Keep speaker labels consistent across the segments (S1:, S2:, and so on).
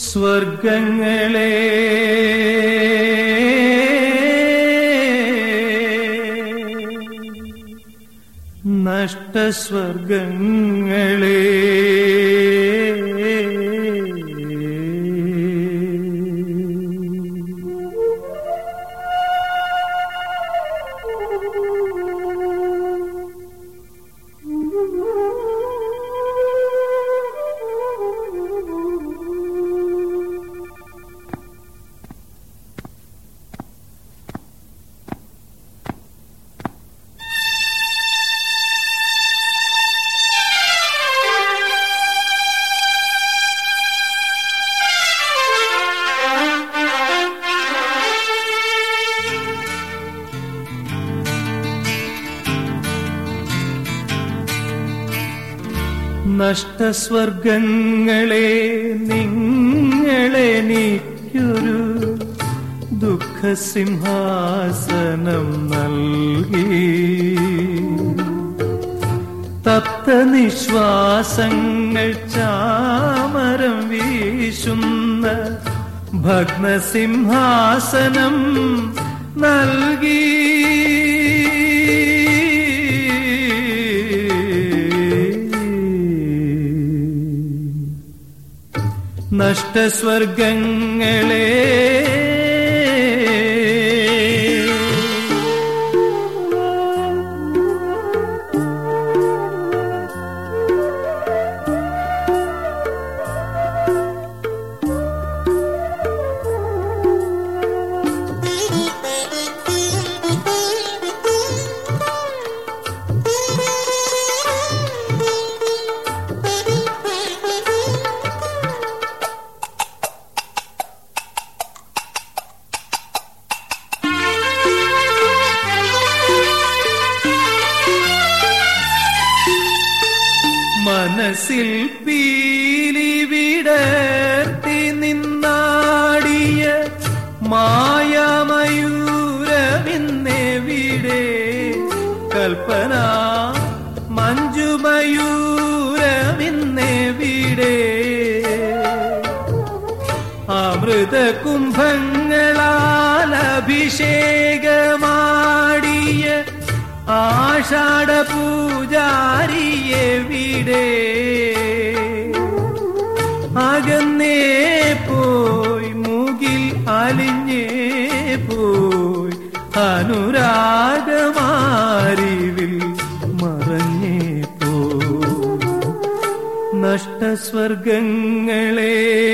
S1: സ്വർഗങ്ങളെ നഷ്ടസ്വർഗങ്ങളെ നഷ്ടസ്വർഗങ്ങളെ നിങ്ങളെനിക്കൊരു ദുഃഖസിംഹാസനം നൽകി തപ്ത നിശ്വാസങ്ങൾ ചാമരം വീശുന്ന ഭഗ്നസിംഹാസനം നൽകി നഷ്ടസ്വർഗങ്ങളെ മനസ്സിൽ പീലി വിടർത്തി നിന്നാടിയ മായമയൂരമിന്നെവിടെ കൽപ്പന മഞ്ജുമയൂരമിന്നെവിടെ അമൃത കുംഭങ്ങളാൽ അഭിഷേകമാടിയ ആഷാഢ പൂജാരിയെവിടെ അകന്നേ പോയി മുകിൽ അലിഞ്ഞേ പോയി അനുരാഗമാരിവിൽ മറഞ്ഞേ പോയി നഷ്ടസ്വർഗങ്ങളെ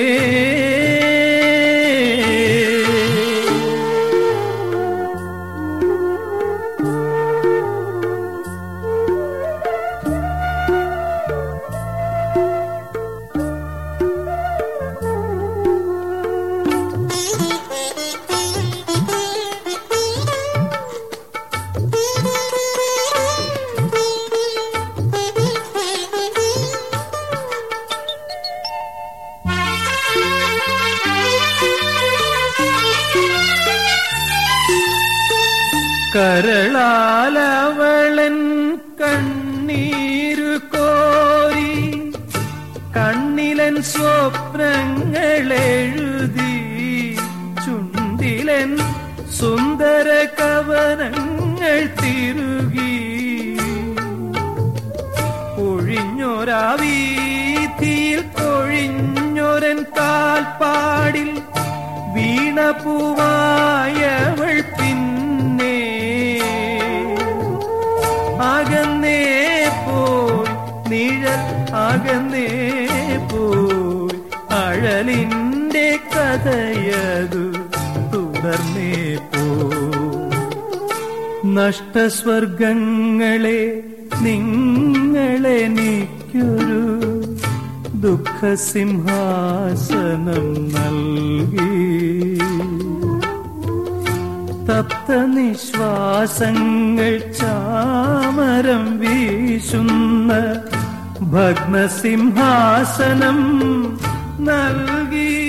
S1: കരളാലവളൻ കണ്ണീരു കോരി കണ്ണിലൻ സ്വപ്നങ്ങളെഴുതി ചുണ്ടിലൻ സുന്ദര കവനങ്ങൾ തിരുകി ഒഴിഞ്ഞൊരാ വീതിയിൽ കൊഴിഞ്ഞൊരൻ കാൽപ്പാടിൽ വീണപൂവായവൾ പിന്നെ അകന്നേ പോയി നിഴൽ അകന്നേ പോയി അഴലിന്റെ കഥയതു തുടർന്നേ പോയി നഷ്ടസ്വർഗങ്ങളെ നിങ്ങളെനിക്കൊരു ദുഃഖസിംഹാസനം നൽകി തപ്ത നിശ്വാസങ്ങൾ ചാമരം വീശുന്ന ഭഗ്നസിംഹാസനം നൽകി